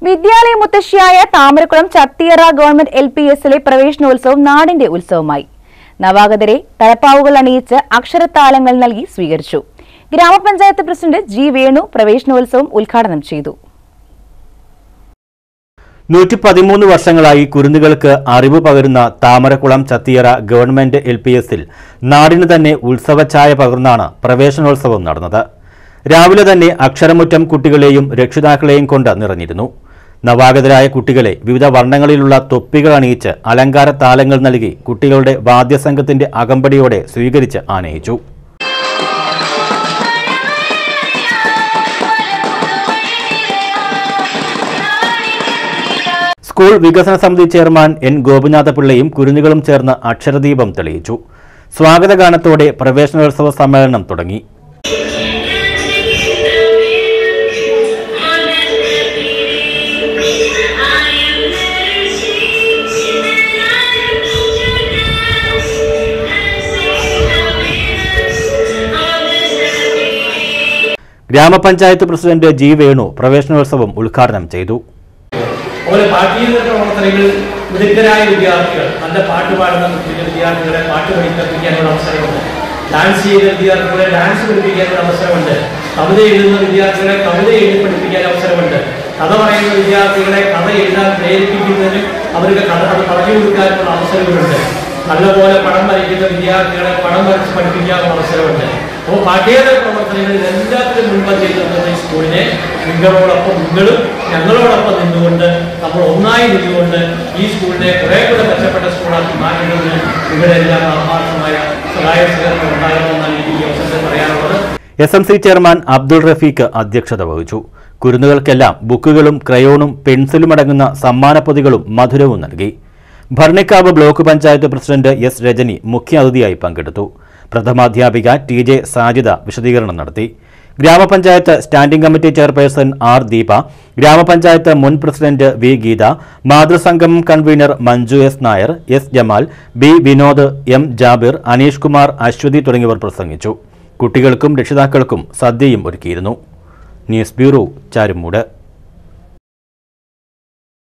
വിദ്യാലയ മുത്തശ്ശിയായ Thamarakulam Chathiyara government L P എസിലെ പ്രവേശനോത്സവം നാടിന്റെ ഉത്സവമായി നവാഗതരെ തലപ്പാവുകൾ അണിയിച്ച് അക്ഷരത്താലങ്ങൾ നൽകി സ്വീകരിച്ചു ഗ്രാമപഞ്ചായത്ത് പ്രസിഡന്റ് ജി വേണു പ്രവേശനോത്സവം ഉദ്ഘാടനം ചെയ്തു നൂറ്റി പതിമൂന്ന് വർഷങ്ങളായി കുരുന്നുകൾക്ക് അറിവ് പകരുന്ന Thamarakulam Chathiyara government L P എസിൽ നാടിന് തന്നെ ഉത്സവഛായ പകർന്നാണ് പ്രവേശനോത്സവം നടന്നത് രാവിലെ തന്നെ അക്ഷരമുറ്റം കുട്ടികളെയും രക്ഷിതാക്കളെയും കൊണ്ട് നിറഞ്ഞിരുന്നു നവാഗതരായ കുട്ടികളെ വിവിധ വർണ്ണങ്ങളിലുള്ള തൊപ്പികൾ അണിയിച്ച് അലങ്കാര താലങ്ങൾ നൽകി കുട്ടികളുടെ വാദ്യസംഘത്തിന്റെ അകമ്പടിയോടെ സ്വീകരിച്ച് ആനയിച്ചു സ്കൂൾ വികസന സമിതി ചെയർമാൻ എൻ ഗോപിനാഥപിള്ളയും കുരുന്നുകളും ചേർന്ന് അക്ഷരദീപം തെളിയിച്ചു സ്വാഗതഗാനത്തോടെ പ്രവേശനോത്സവ സമ്മേളനം തുടങ്ങി ഗ്രാമപഞ്ചായത്ത് പ്രസിഡന്റ് ജി വേണു പ്രവേശനോത്സവം ഉദ്ഘാടനം ചെയ്തു അതുപോലെ പാഠ്യേതര പ്രവർത്തനങ്ങളിൽ വിദഗ്ധരായ വിദ്യാർത്ഥികൾ നല്ല പാട്ട് പാടുന്ന കുട്ടികൾ വിദ്യാർത്ഥികളെ പാട്ട് പഠിപ്പിക്കാനുള്ള അവസരമുണ്ട് ഡാൻസ് ചെയ്യുന്ന വിദ്യാർത്ഥികളെ ഡാൻസ് പഠിപ്പിക്കാനുള്ള അവസരമുണ്ട് കവിത എഴുതുന്ന വിദ്യാർത്ഥികളെ കവിത എഴുതി പഠിപ്പിക്കാൻ അവസരമുണ്ട് കഥ പറയുന്ന വിദ്യാർത്ഥികളെ കഥ എഴുതാൻ പ്രേരിപ്പിക്കുന്നതിനും അവർക്ക് കഥ അത് പറഞ്ഞു കൊടുക്കാനുള്ള അവസരങ്ങളുണ്ട് നല്ലപോലെ പടം വരയ്ക്കുന്ന വിദ്യാർത്ഥികളെ പടം വരച്ച് പഠിപ്പിക്കാനുള്ള അവസരമുണ്ട് അപ്പോൾ പാഠ്യേതര പ്രവർത്തനങ്ങളിൽ എല്ലാത്തിലും മുൻപന്തിയിൽ നിൽക്കുന്ന ഈ സ്കൂളിനെ നിങ്ങളോടൊപ്പം നിങ്ങളും ഞങ്ങളോടൊപ്പം നിന്നുകൊണ്ട് നമ്മൾ ഒന്നായി നിന്നുകൊണ്ട് ഈ സ്കൂളിനെ കുറെ കൂടെ മെച്ചപ്പെട്ട സ്കൂളാക്കി മാറ്റുന്നതിന് നിങ്ങളുടെ എല്ലാം ആത്മാർത്ഥമായ സഹായ സഹകരണം ഉണ്ടാകണമെന്നാണ് എനിക്ക് ഈ അവസരത്തിൽ പറയാനുള്ളത് S M C chairman Abdul Rafeeq അധ്യക്ഷത വഹിച്ചു കുരുന്നുകൾക്കെല്ലാം ബുക്കുകളും ക്രയോണും പെൻസിലും അടങ്ങുന്ന സമ്മാനപ്പൊതികളും മധുരവും നൽകി Bharanikkavu block panchayat president S Rajani മുഖ്യാതിഥിയായി പങ്കെടുത്തു പ്രഥമാധ്യാപിക ടി ജെ സാജിദ വിശദീകരണം നടത്തി ഗ്രാമപഞ്ചായത്ത് standing committee chairperson R Deepa ഗ്രാമപഞ്ചായത്ത് മുൻ പ്രസിഡന്റ് വി ഗീത മാതൃസംഗമം convener Manju S Nair S Jamal B Vinod M Jabir Aneesh Kumar Aswathy തുടങ്ങിയവർ പ്രസംഗിച്ചു കുട്ടികൾക്കും രക്ഷിതാക്കൾക്കും സദ്യയും ഒരുക്കിയിരുന്നു ന്യൂസ് ബ്യൂറോ ചാരുമൂട്